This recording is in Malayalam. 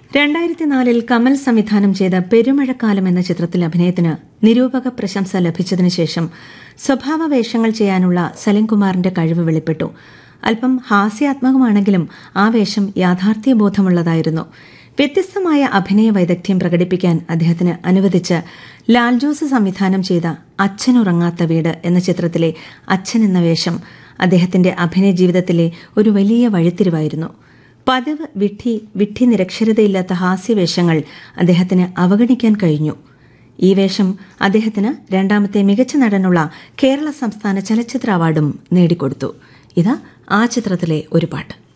രണ്ടായിരത്തി നാലിൽ കമൽ സംവിധാനം ചെയ്ത പെരുമഴക്കാലം എന്ന ചിത്രത്തിൽ അഭിനയത്തിന് നിരൂപക പ്രശംസ ലഭിച്ചതിനു ശേഷം സ്വഭാവ വേഷങ്ങൾ ചെയ്യാനുള്ള സലിംകുമാറിന്റെ കഴിവ് വെളിപ്പെട്ടു അല്പം ഹാസ്യാത്മകമാണെങ്കിലും ആ വേഷം യാഥാർത്ഥ്യബോധമുള്ളതായിരുന്നു വ്യത്യസ്തമായ അഭിനയ വൈദഗ്ധ്യം പ്രകടിപ്പിക്കാൻ അദ്ദേഹത്തിന് അനുവദിച്ച് ലാൽ ജോസ് സംവിധാനം ചെയ്ത അച്ഛനുറങ്ങാത്ത വീട് എന്ന ചിത്രത്തിലെ അച്ഛൻ എന്ന വേഷം അദ്ദേഹത്തിന്റെ അഭിനയ ജീവിതത്തിലെ ഒരു വലിയ വഴിത്തിരിവായിരുന്നു പതിവ് വിഡ്ഢി വിഡ്ഢി നിരക്ഷരതയില്ലാത്ത ഹാസ്യവേഷങ്ങൾ അദ്ദേഹത്തിന് അവഗണിക്കാൻ കഴിഞ്ഞു ഈ വേഷം അദ്ദേഹത്തിന് രണ്ടാമത്തെ മികച്ച നടനുള്ള കേരള സംസ്ഥാന ചലച്ചിത്ര അവാർഡും നേടിക്കൊടുത്തു ഇത് ആ ചിത്രത്തിലെ ഒരു പാട്ട്